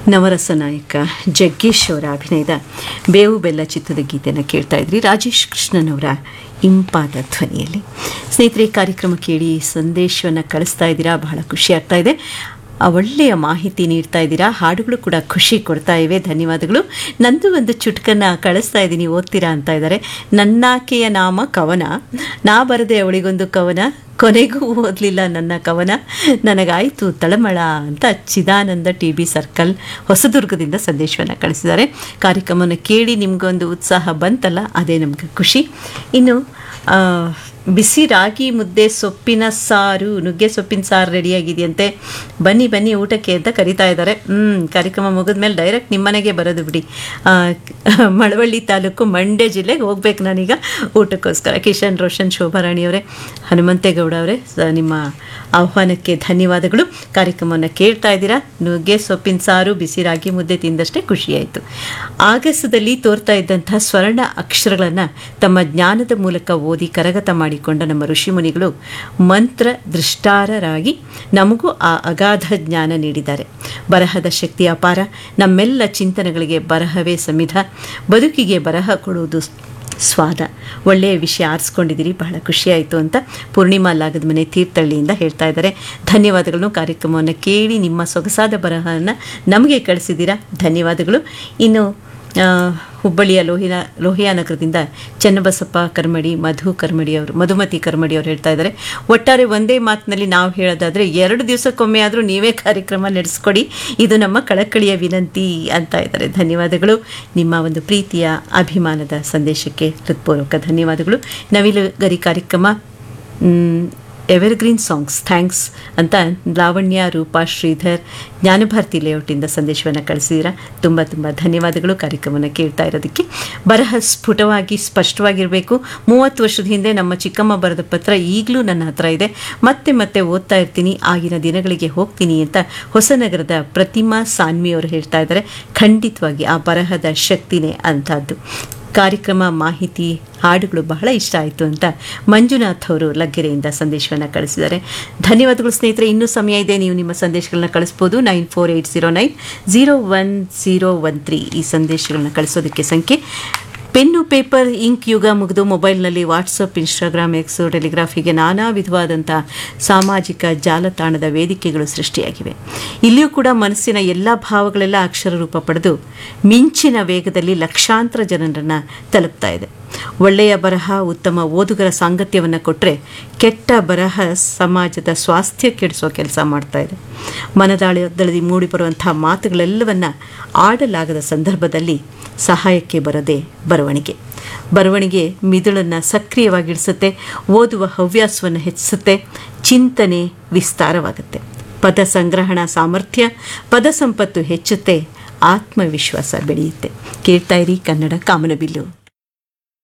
ನವರಸ ನಾಯಕ ಜಗ್ಗೇಶ್ ಅವರ ಅಭಿನಯದ ಬೇವು ಬೆಲ್ಲ ಚಿತ್ರದ ಗೀತೆಯನ್ನು ಕೇಳ್ತಾ ಇದ್ರಿ ರಾಜೇಶ್ ಕೃಷ್ಣನ್ ಅವರ ಇಂಪಾದ ಧ್ವನಿಯಲ್ಲಿ ಸ್ನೇಹಿತರೆ ಈ ಕಾರ್ಯಕ್ರಮ ಕೇಳಿ ಸಂದೇಶವನ್ನು ಕಳಿಸ್ತಾ ಇದ್ದೀರಾ ಬಹಳ ಖುಷಿ ಆಗ್ತಾ ಇದೆ ಆ ಒಳ್ಳೆಯ ಮಾಹಿತಿ ನೀಡ್ತಾ ಇದ್ದೀರಾ ಹಾಡುಗಳು ಕೂಡ ಖುಷಿ ಕೊಡ್ತಾ ಇವೆ ಧನ್ಯವಾದಗಳು ನಂದು ಒಂದು ಚುಟ್ಕನ್ನು ಕಳಿಸ್ತಾ ಇದ್ದೀನಿ ಓದ್ತೀರಾ ಅಂತ ಇದ್ದಾರೆ ನನ್ನಾಕೆಯ ನಾಮ ಕವನ ನಾ ಬರದೆ ಅವಳಿಗೊಂದು ಕವನ ಕೊನೆಗೂ ಓದಲಿಲ್ಲ ನನ್ನ ಕವನ ನನಗಾಯಿತು ತಳಮಳ ಅಂತ ಚಿದಾನಂದ ಟಿ ಬಿ ಸರ್ಕಲ್ ಹೊಸದುರ್ಗದಿಂದ ಸಂದೇಶವನ್ನು ಕಳಿಸಿದ್ದಾರೆ ಕಾರ್ಯಕ್ರಮವನ್ನು ಕೇಳಿ ನಿಮಗೊಂದು ಉತ್ಸಾಹ ಬಂತಲ್ಲ ಅದೇ ನಮಗೆ ಖುಷಿ ಇನ್ನು ಆ, ಬಿಸಿ ರಾಗಿ ಮುದ್ದೆ ಸೊಪ್ಪಿನ ಸಾರು ನುಗ್ಗೆ ಸೊಪ್ಪಿನ ಸಾರು ರೆಡಿಯಾಗಿದೆಯಂತೆ ಬನ್ನಿ ಬನ್ನಿ ಊಟಕ್ಕೆ ಅಂತ ಕರಿತಾ ಇದ್ದಾರೆ ಹ್ಞೂ ಕಾರ್ಯಕ್ರಮ ಮುಗಿದ್ಮೇಲೆ ಡೈರೆಕ್ಟ್ ನಿಮ್ಮನೆಗೆ ಬರೋದು ಬಿಡಿ ಆ, ಮಳವಳ್ಳಿ ತಾಲೂಕು ಮಂಡ್ಯ ಜಿಲ್ಲೆಗೆ ಹೋಗ್ಬೇಕು ನಾನೀಗ ಊಟಕ್ಕೋಸ್ಕರ ಕಿಶನ್ ರೋಷನ್ ಶೋಭಾರಾಣಿಯವರೇ ಹನುಮಂತೇಗೌಡ ಅವರೇ ಸ- ನಿಮ್ಮ ಆಹ್ವಾನಕ್ಕೆ ಧನ್ಯವಾದಗಳು ಕಾರ್ಯಕ್ರಮವನ್ನು ಕೇಳ್ತಾ ಇದ್ದೀರಾ ನುಗ್ಗೆ ಸೊಪ್ಪಿನ ಸಾರು ಬಿಸಿ ರಾಗಿ ಮುದ್ದೆ ತಿಂದಷ್ಟೇ ಖುಷಿಯಾಯಿತು ಆಗಸದಲ್ಲಿ ತೋರ್ತಾ ಇದ್ದಂಥ ಸ್ವರ್ಣ ಅಕ್ಷರಗಳನ್ನು ತಮ್ಮ ಜ್ಞಾನದ ಮೂಲಕ ಓದಿ ಕರಗತ ಮಾಡಿಕೊಂಡ ನಮ್ಮ ಋಷಿಮುನಿಗಳು ಮಂತ್ರ ದೃಷ್ಟಾರರಾಗಿ ನಮಗೂ ಆ ಅಗಾಧ ಜ್ಞಾನ ನೀಡಿದ್ದಾರೆ ಬರಹದ ಶಕ್ತಿ ಅಪಾರ ನಮ್ಮೆಲ್ಲ ಚಿಂತನೆಗಳಿಗೆ ಬರಹವೇ ಸಮಿಧ ಬದುಕಿಗೆ ಬರಹ ಕೊಡುವುದು ಸ್ವಾದ ಒಳ್ಳೆಯ ವಿಷಯ ಆರಿಸ್ಕೊಂಡಿದ್ದೀರಿ ಬಹಳ ಖುಷಿಯಾಯಿತು ಅಂತ ಪೂರ್ಣಿಮಾ ಲಾಗದ ಮನೆ ತೀರ್ಥಹಳ್ಳಿಯಿಂದ ಹೇಳ್ತಾ ಇದ್ದಾರೆ ಧನ್ಯವಾದಗಳನ್ನು ಕಾರ್ಯಕ್ರಮವನ್ನು ಕೇಳಿ ನಿಮ್ಮ ಸೊಗಸಾದ ಬರಹವನ್ನು ನಮಗೆ ಕಳಿಸಿದ್ದೀರಾ ಧನ್ಯವಾದಗಳು ಇನ್ನು ಆ, ಹುಬ್ಬಳ್ಳಿಯ ಲೋಹಿನ ಲೋಹಿಯಾ ನಗರದಿಂದ ಚನ್ನಬಸಪ್ಪ ಕರ್ಮಡಿ ಮಧು ಕರ್ಮಡಿ ಅವರು ಮಧುಮತಿ ಕರ್ಮಡಿ ಅವರು ಹೇಳ್ತಾ ಇದ್ದಾರೆ ಒಟ್ಟಾರೆ ಒಂದೇ ಮಾತಿನಲ್ಲಿ ನಾವು ಹೇಳೋದಾದರೆ ಎರಡು ದಿವಸಕ್ಕೊಮ್ಮೆ ಆದರೂ ನೀವೇ ಕಾರ್ಯಕ್ರಮ ನಡೆಸ್ಕೊಡಿ ಇದು ನಮ್ಮ ಕಳಕಳಿಯ ವಿನಂತಿ ಅಂತ ಇದ್ದಾರೆ ಧನ್ಯವಾದಗಳು ನಿಮ್ಮ ಒಂದು ಪ್ರೀತಿಯ ಅಭಿಮಾನದ ಸಂದೇಶಕ್ಕೆ ಹೃತ್ಪೂರ್ವಕ ಧನ್ಯವಾದಗಳು ನವಿಲುಗರಿ ಕಾರ್ಯಕ್ರಮ ಮ್, ಎವರ್ಗ್ರೀನ್ ಸಾಂಗ್ಸ್ ಥ್ಯಾಂಕ್ಸ್ ಅಂತ ಲಾವಣ್ಯ ರೂಪಾ ಶ್ರೀಧರ್ ಜ್ಞಾನಭಾರತಿ ಲೇಔಟಿಂದ ಸಂದೇಶವನ್ನು ಕಳಿಸಿದ್ದೀರಾ ತುಂಬ ತುಂಬ ಧನ್ಯವಾದಗಳು ಕಾರ್ಯಕ್ರಮವನ್ನು ಕೇಳ್ತಾ ಇರೋದಕ್ಕೆ ಬರಹ ಸ್ಫುಟವಾಗಿ ಸ್ಪಷ್ಟವಾಗಿರಬೇಕು ಮೂವತ್ತು ವರ್ಷದ ಹಿಂದೆ ನಮ್ಮ ಚಿಕ್ಕಮ್ಮ ಬರೆದ ಪತ್ರ ಈಗಲೂ ನನ್ನ ಹತ್ರ ಇದೆ ಮತ್ತೆ ಮತ್ತೆ ಓದ್ತಾ ಇರ್ತೀನಿ ಆಗಿನ ದಿನಗಳಿಗೆ ಹೋಗ್ತೀನಿ ಅಂತ ಹೊಸನಗರದ ಪ್ರತಿಮಾ ಸಾನ್ವಿ ಅವರು ಹೇಳ್ತಾ ಇದ್ದಾರೆ ಖಂಡಿತವಾಗಿ ಆ ಬರಹದ ಶಕ್ತಿನೇ ಅಂಥದ್ದು ಕಾರ್ಯಕ್ರಮ ಮಾಹಿತಿ ಹಾಡುಗಳು ಬಹಳ ಇಷ್ಟ ಆಯಿತು ಅಂತ ಮಂಜುನಾಥ್ ಅವರು ಲಗ್ಗೆರೆಯಿಂದ ಸಂದೇಶವನ್ನು ಕಳಿಸಿದ್ದಾರೆ ಧನ್ಯವಾದಗಳು ಸ್ನೇಹಿತರೆ ಇನ್ನೂ ಸಮಯ ಇದೆ ನೀವು ನಿಮ್ಮ ಸಂದೇಶಗಳನ್ನ ಕಳಿಸ್ಬೋದು nine four eight zero nine zero one zero one three ಈ ಸಂದೇಶಗಳನ್ನ ಕಳಿಸೋದಕ್ಕೆ ಸಂಖ್ಯೆ ಪೆನ್ನು ಪೇಪರ್ ಇಂಕ್ ಯುಗ ಮುಗಿದು ಮೊಬೈಲ್ನಲ್ಲಿ ವಾಟ್ಸಪ್ ಇನ್ಸ್ಟಾಗ್ರಾಮ್ ಎಕ್ಸು ಟೆಲಿಗ್ರಾಫ್ ಹೀಗೆ ನಾನಾ ವಿಧವಾದಂಥ ಸಾಮಾಜಿಕ ಜಾಲತಾಣದ ವೇದಿಕೆಗಳು ಸೃಷ್ಟಿಯಾಗಿವೆ ಇಲ್ಲಿಯೂ ಕೂಡ ಮನಸ್ಸಿನ ಎಲ್ಲ ಭಾವಗಳೆಲ್ಲ ಅಕ್ಷರ ರೂಪ ಪಡೆದು ಮಿಂಚಿನ ವೇಗದಲ್ಲಿ ಲಕ್ಷಾಂತರ ಜನರನ್ನು ತಲುಪ್ತಾ ಇದೆ ಒಳ್ಳೆಯ ಬರಹ ಉತ್ತಮ ಓದುಗರ ಸಾಂಗತ್ಯವನ್ನು ಕೊಟ್ಟರೆ ಕೆಟ್ಟ ಬರಹ ಸಮಾಜದ ಸ್ವಾಸ್ಥ್ಯ ಕೆಡಿಸುವ ಕೆಲಸ ಮಾಡ್ತಾ ಇದೆ ಮನದಾಳದಲ್ಲಿ ಮೂಡಿಬರುವಂಥ ಮಾತುಗಳೆಲ್ಲವನ್ನ ಆಡಲಾಗದ ಸಂದರ್ಭದಲ್ಲಿ ಸಹಾಯಕ್ಕೆ ಬರದೆ ಬರವಣಿಗೆ ಬರವಣಿಗೆ ಮಿದುಳನ್ನು ಸಕ್ರಿಯವಾಗಿಡಿಸುತ್ತೆ ಓದುವ ಹವ್ಯಾಸವನ್ನು ಹೆಚ್ಚಿಸುತ್ತೆ ಚಿಂತನೆ ವಿಸ್ತಾರವಾಗುತ್ತೆ ಪದ ಸಂಗ್ರಹಣಾ ಸಾಮರ್ಥ್ಯ ಪದ ಸಂಪತ್ತು ಹೆಚ್ಚುತ್ತೆ ಆತ್ಮವಿಶ್ವಾಸ ಬೆಳೆಯುತ್ತೆ ಕೇಳ್ತಾ ಇರಿ ಕನ್ನಡ ಕಾಮನಬಿಲ್ಲು